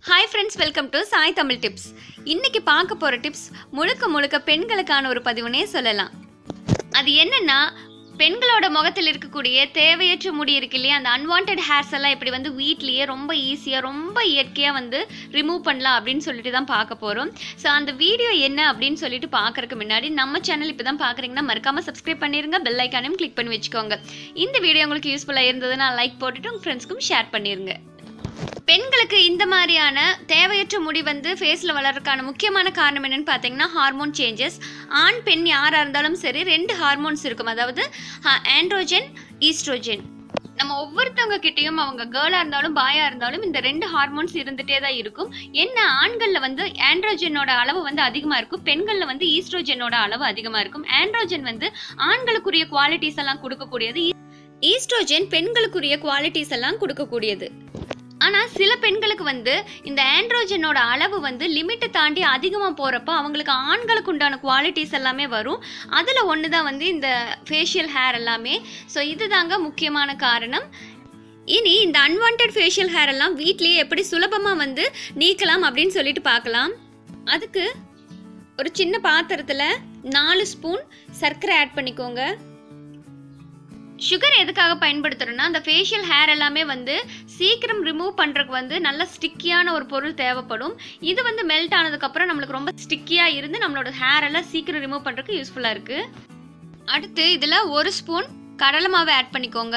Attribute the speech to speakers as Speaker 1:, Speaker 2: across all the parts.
Speaker 1: hi friends welcome to Sai Tamil tips இன்னைக்கு பார்க்க போகிற டிப்ஸ் முழுக்க முழுக்க பெண்களுக்கான ஒரு பதிவுனே சொல்லலாம் அது என்னன்னா பெண்களோட முகத்தில் இருக்கக்கூடிய தேவையற்ற முடி இருக்கு இல்லையா அந்த அன்வான்ட் ஹேர்ஸ் எல்லாம் இப்படி வந்து வீட்லேயே ரொம்ப ஈஸியாக ரொம்ப இயற்கையாக வந்து ரிமூவ் பண்ணலாம் அப்படின்னு சொல்லிட்டு தான் பார்க்க போகிறோம் ஸோ அந்த வீடியோ என்ன அப்படின்னு சொல்லிட்டு பார்க்கறதுக்கு முன்னாடி நம்ம சேனல் இப்போ தான் பார்க்குறீங்கன்னா மறக்காமல் சப்ஸ்கிரைப் பண்ணிருங்க பெல் ஐக்கானையும் கிளிக் பண்ணி வச்சுக்கோங்க இந்த வீடியோ உங்களுக்கு யூஸ்ஃபுல்லாக இருந்ததுன்னா லைக் போட்டுட்டு உங்கள் ஃப்ரெண்ட்ஸ்க்கும் ஷேர் பண்ணிருங்க பெண்களுக்கு இந்த மாதிரியான தேவையற்ற முடி வந்து ஃபேஸில் வளர்றதுக்கான முக்கியமான காரணம் என்னன்னு பார்த்தீங்கன்னா ஹார்மோன் சேஞ்சஸ் ஆண் பெண் யாராக இருந்தாலும் சரி ரெண்டு ஹார்மோன்ஸ் இருக்கும் அதாவது ஆண்ட்ரோஜன் ஈஸ்ட்ரோஜன் நம்ம ஒவ்வொருத்தவங்க கிட்டேயும் அவங்க கேர்ளாக இருந்தாலும் பாயாக இருந்தாலும் இந்த ரெண்டு ஹார்மோன்ஸ் இருந்துகிட்டே தான் இருக்கும் என்ன ஆண்களில் வந்து ஆண்ட்ரோஜனோட அளவு வந்து அதிகமாக இருக்கும் பெண்களில் வந்து ஈஸ்ட்ரோஜனோட அளவு அதிகமாக இருக்கும் ஆண்ட்ரோஜன் வந்து ஆண்களுக்குரிய குவாலிட்டிஸ் எல்லாம் கொடுக்கக்கூடியது ஈஸ்ட்ரோஜன் பெண்களுக்குரிய குவாலிட்டிஸ் எல்லாம் கொடுக்கக்கூடியது ஆனால் சில பெண்களுக்கு வந்து இந்த ஆண்ட்ரோஜனோட அளவு வந்து லிமிட்டை தாண்டி அதிகமாக போகிறப்ப அவங்களுக்கு ஆண்களுக்கு உண்டான குவாலிட்டிஸ் எல்லாமே வரும் அதில் ஒன்று தான் வந்து இந்த ஃபேஷியல் ஹேர் எல்லாமே ஸோ இதுதாங்க முக்கியமான காரணம் இனி இந்த அன்வான்ட் ஃபேஷியல் ஹேர் எல்லாம் வீட்லேயே எப்படி சுலபமாக வந்து நீக்கலாம் அப்படின்னு சொல்லிட்டு பார்க்கலாம் அதுக்கு ஒரு சின்ன பாத்திரத்தில் நாலு ஸ்பூன் சர்க்கரை ஆட் பண்ணிக்கோங்க சுகர் எதுக்காக பயன்படுத்துகிறோன்னா அந்த ஃபேஷியல் ஹேர் எல்லாமே வந்து சீக்கிரம் ரிமூவ் பண்ணுறதுக்கு வந்து நல்ல ஸ்டிக்கியான ஒரு பொருள் தேவைப்படும் இது வந்து மெல்ட் ஆனதுக்கப்புறம் நம்மளுக்கு ரொம்ப ஸ்டிக்கியாக இருந்து நம்மளோட ஹேர் எல்லாம் சீக்கிரம் ரிமூவ் பண்ணுறதுக்கு யூஸ்ஃபுல்லாக இருக்குது அடுத்து இதில் ஒரு ஸ்பூன் கடலை மாவை ஆட் பண்ணிக்கோங்க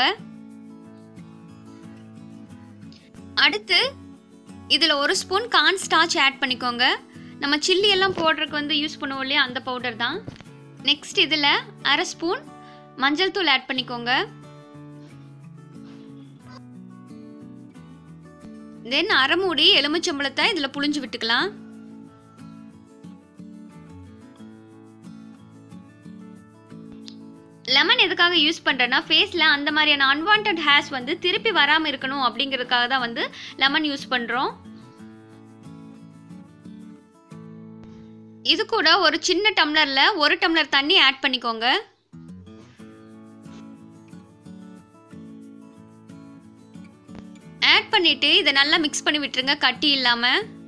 Speaker 1: அடுத்து இதில் ஒரு ஸ்பூன் கார்ன் ஸ்டார்ச் ஆட் பண்ணிக்கோங்க நம்ம சில்லி எல்லாம் போடுறதுக்கு வந்து யூஸ் பண்ணுவோம் இல்லையா அந்த பவுடர் தான் நெக்ஸ்ட் இதில் அரை ஸ்பூன் மஞ்சள் தூள் ஆட் பண்ணிக்கோங்க தென் அரைமூடி எலுமிச்சம்பழத்தை இதில் புளிஞ்சு விட்டுக்கலாம் லெமன் எதுக்காக யூஸ் பண்ணுறேன்னா ஃபேஸில் அந்த மாதிரியான அன்வான்ட் ஹேர்ஸ் வந்து திருப்பி வராமல் இருக்கணும் அப்படிங்கிறதுக்காக தான் வந்து லெமன் யூஸ் பண்ணுறோம் இது கூட ஒரு சின்ன டம்ளரில் ஒரு டம்ளர் தண்ணி ஆட் பண்ணிக்கோங்க ஆட் பண்ணிட்டு இதை நல்லா மிக்ஸ் பண்ணி விட்டுருங்க கட்டி இல்லாம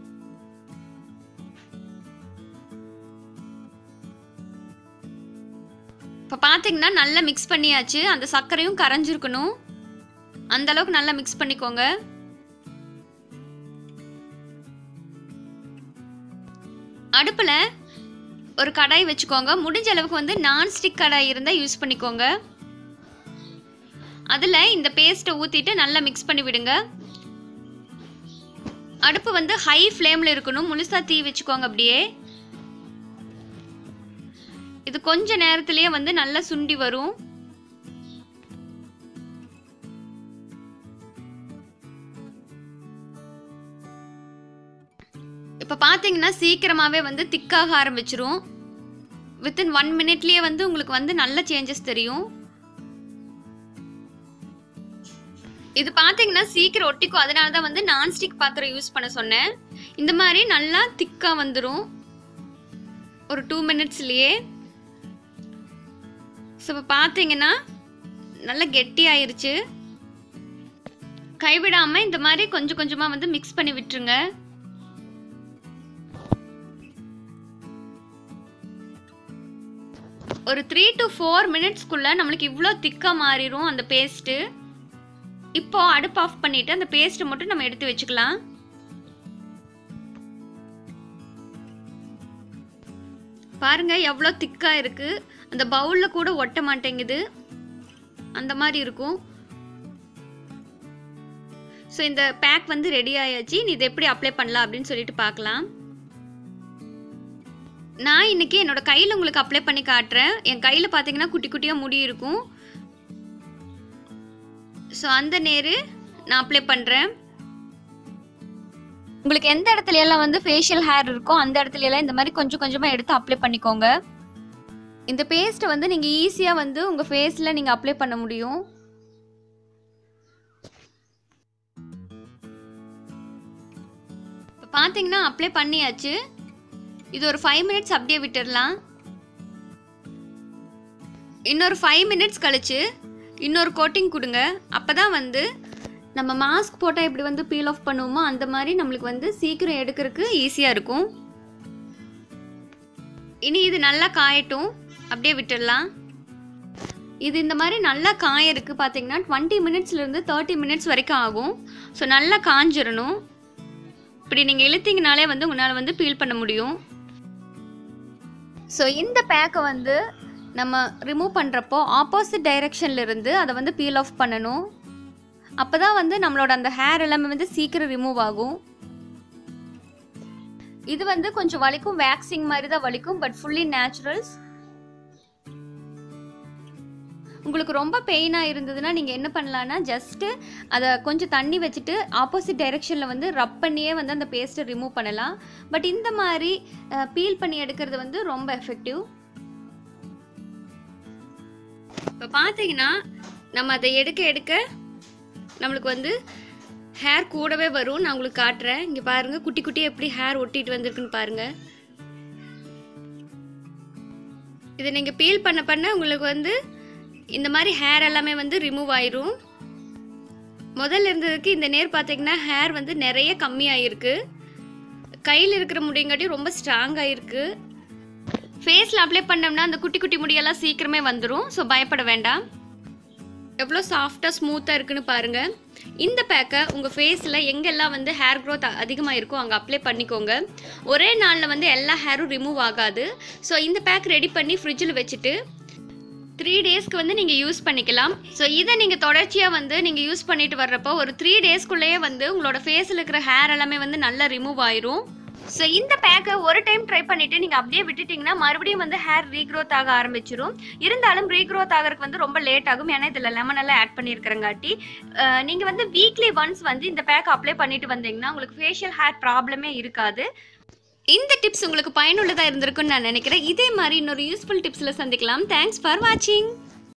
Speaker 1: இப்போ பார்த்தீங்கன்னா நல்லா மிக்ஸ் பண்ணியாச்சு அந்த சர்க்கரையும் கரைஞ்சிருக்கணும் அந்த அளவுக்கு நல்லா மிக்ஸ் பண்ணிக்கோங்க அடுப்பில் ஒரு கடாய் வச்சுக்கோங்க முடிஞ்ச அளவுக்கு வந்து நான்ஸ்டிக் கடாய் இருந்தால் யூஸ் பண்ணிக்கோங்க அதில் இந்த பேஸ்ட்டை ஊற்றிட்டு நல்லா மிக்ஸ் பண்ணி விடுங்க அடுப்பு வந்து ஹை ஃப்ளேமில் இருக்கணும் முழுசாக தீ வச்சுக்கோங்க அப்படியே இது கொஞ்ச நேரத்திலேயே வந்து நல்லா சுண்டி வரும் இப்போ பார்த்தீங்கன்னா சீக்கிரமாகவே வந்து திக்காக ஆரம்பிச்சிரும் வித்தின் ஒன் மினிட்லேயே வந்து உங்களுக்கு வந்து நல்ல சேஞ்சஸ் தெரியும் இது பார்த்தீங்கன்னா சீக்கிரம் ஒட்டிக்கும் அதனால தான் வந்து நான்ஸ்டிக் பாத்திரம் யூஸ் பண்ண சொன்னேன் இந்த மாதிரி நல்லா திக்காக வந்துடும் ஒரு டூ மினிட்ஸ்லேயே ஸோ இப்போ பார்த்தீங்கன்னா நல்லா கெட்டி ஆயிருச்சு கைவிடாமல் இந்த மாதிரி கொஞ்சம் கொஞ்சமாக வந்து மிக்ஸ் பண்ணி விட்டுருங்க ஒரு த்ரீ டு ஃபோர் மினிட்ஸ்க்குள்ளே நம்மளுக்கு இவ்வளோ திக்காக மாறிடும் அந்த பேஸ்ட்டு இப்போ அடுப்பு ஆஃப் பண்ணிட்டு அந்த பேஸ்ட் மட்டும் நம்ம எடுத்து வச்சுக்கலாம் பாருங்க எவ்வளோ திக்கா இருக்கு அந்த பவுல்ல கூட ஒட்ட மாட்டேங்குது அந்த மாதிரி இருக்கும் ஸோ இந்த பேக் வந்து ரெடி ஆயாச்சு நீ இதை எப்படி அப்ளை பண்ணலாம் அப்படின்னு சொல்லிட்டு பார்க்கலாம் நான் இன்னைக்கு என்னோட கையில் உங்களுக்கு அப்ளை பண்ணி காட்டுறேன் என் கையில் பார்த்தீங்கன்னா குட்டி குட்டியாக முடி இருக்கும் ஸோ அந்த நேரு நான் அப்ளை பண்ணுறேன் உங்களுக்கு எந்த இடத்துல எல்லாம் வந்து ஃபேஷியல் ஹேர் இருக்கோ அந்த இடத்துல எல்லாம் இந்த மாதிரி கொஞ்சம் கொஞ்சமாக எடுத்து அப்ளை பண்ணிக்கோங்க இந்த பேஸ்ட்டை வந்து நீங்கள் ஈஸியாக வந்து உங்கள் ஃபேஸில் நீங்கள் அப்ளை பண்ண முடியும் இப்போ பார்த்தீங்கன்னா அப்ளை பண்ணியாச்சு இது ஒரு ஃபைவ் மினிட்ஸ் அப்படியே விட்டுடலாம் இன்னொரு ஃபைவ் மினிட்ஸ் கழிச்சு இன்னொரு கோட்டிங் கொடுங்க அப்போ தான் வந்து நம்ம மாஸ்க் போட்டால் எப்படி வந்து பீல் ஆஃப் பண்ணுவோமோ அந்த மாதிரி நம்மளுக்கு வந்து சீக்கிரம் எடுக்கிறதுக்கு ஈஸியாக இருக்கும் இனி இது நல்லா காயட்டும் அப்படியே விட்டுடலாம் இது இந்த மாதிரி நல்லா காய இருக்கு பார்த்தீங்கன்னா டுவெண்ட்டி மினிட்ஸ்லேருந்து தேர்ட்டி மினிட்ஸ் வரைக்கும் ஆகும் ஸோ நல்லா காஞ்சிரணும் இப்படி நீங்கள் இழுத்தீங்கனாலே வந்து உங்களால் வந்து பீல் பண்ண முடியும் ஸோ இந்த பேக்கை வந்து நம்ம ரிமூவ் பண்ணுறப்போ ஆப்போசிட் டைரெக்ஷன்ல இருந்து அதை வந்து பீல் ஆஃப் பண்ணணும் அப்போ தான் வந்து நம்மளோட அந்த ஹேர் எல்லாமே வந்து சீக்கிரம் ரிமூவ் ஆகும் இது வந்து கொஞ்சம் வலிக்கும் வேக்சிங் மாதிரி தான் வலிக்கும் பட் ஃபுல்லி நேச்சுரல்ஸ் உங்களுக்கு ரொம்ப பெயினாக இருந்ததுன்னா நீங்கள் என்ன பண்ணலான்னா ஜஸ்ட்டு அதை கொஞ்சம் தண்ணி வச்சுட்டு ஆப்போசிட் டைரெக்ஷனில் வந்து ரப் பண்ணியே வந்து அந்த பேஸ்ட்டை ரிமூவ் பண்ணலாம் பட் இந்த மாதிரி பீல் பண்ணி எடுக்கிறது வந்து ரொம்ப எஃபெக்டிவ் இப்போ பார்த்தீங்கன்னா நம்ம அதை எடுக்க எடுக்க நம்மளுக்கு வந்து ஹேர் கூடவே வரும் நான் உங்களுக்கு காட்டுறேன் இங்கே பாருங்கள் குட்டி குட்டி எப்படி ஹேர் ஒட்டிட்டு வந்திருக்குன்னு பாருங்கள் இதை நீங்கள் பீல் பண்ண பண்ண உங்களுக்கு வந்து இந்த மாதிரி ஹேர் எல்லாமே வந்து ரிமூவ் ஆயிரும் முதல்ல இருந்ததுக்கு இந்த நேர் பார்த்தீங்கன்னா ஹேர் வந்து நிறைய கம்மியாயிருக்கு கையில் இருக்கிற முடியங்காட்டியும் ரொம்ப ஸ்ட்ராங் ஆயிருக்கு ஃபேஸில் அப்ளை பண்ணோம்னா அந்த குட்டி குட்டி முடியெல்லாம் சீக்கிரமே வந்துடும் ஸோ பயப்பட வேண்டாம் எவ்வளோ சாஃப்டாக ஸ்மூத்தாக இருக்குன்னு பாருங்கள் இந்த பேக்கை உங்கள் ஃபேஸில் எங்கெல்லாம் வந்து ஹேர் க்ரோத் அதிகமாக இருக்கோ அங்கே அப்ளை பண்ணிக்கோங்க ஒரே நாளில் வந்து எல்லா ஹேரும் ரிமூவ் ஆகாது ஸோ இந்த பேக் ரெடி பண்ணி ஃப்ரிட்ஜில் வச்சுட்டு த்ரீ டேஸ்க்கு வந்து நீங்கள் யூஸ் பண்ணிக்கலாம் ஸோ இதை நீங்கள் தொடர்ச்சியாக வந்து நீங்கள் யூஸ் பண்ணிட்டு வர்றப்போ ஒரு த்ரீ டேஸ்க்குள்ளேயே வந்து உங்களோட ஃபேஸில் இருக்கிற ஹேர் எல்லாமே வந்து நல்லா ரிமூவ் ஆயிரும் ஸோ இந்த பேக்கை ஒரு டைம் ட்ரை பண்ணிட்டு நீங்கள் அப்படியே விட்டுட்டிங்கன்னா மறுபடியும் வந்து ஹேர் ரீக்ரோத் ஆக ஆரம்பிச்சிரும் இருந்தாலும் ரீக்ரோத் ஆகிறதுக்கு வந்து ரொம்ப லேட் ஆகும் ஏன்னா இதில் லெமன் எல்லாம் ஆட் பண்ணியிருக்கிறங்காட்டி நீங்கள் வந்து வீக்லி ஒன்ஸ் வந்து இந்த பேக் அப்ளை பண்ணிட்டு வந்தீங்கன்னா உங்களுக்கு ஃபேஷியல் ஹேர் ப்ராப்ளமே இருக்காது இந்த டிப்ஸ் உங்களுக்கு பயனுள்ளதாக இருந்திருக்கும்னு நான் நினைக்கிறேன் இதே மாதிரி இன்னொரு யூஸ்ஃபுல் டிப்ஸில் சந்திக்கலாம் தேங்க்ஸ் ஃபார் வாட்சிங்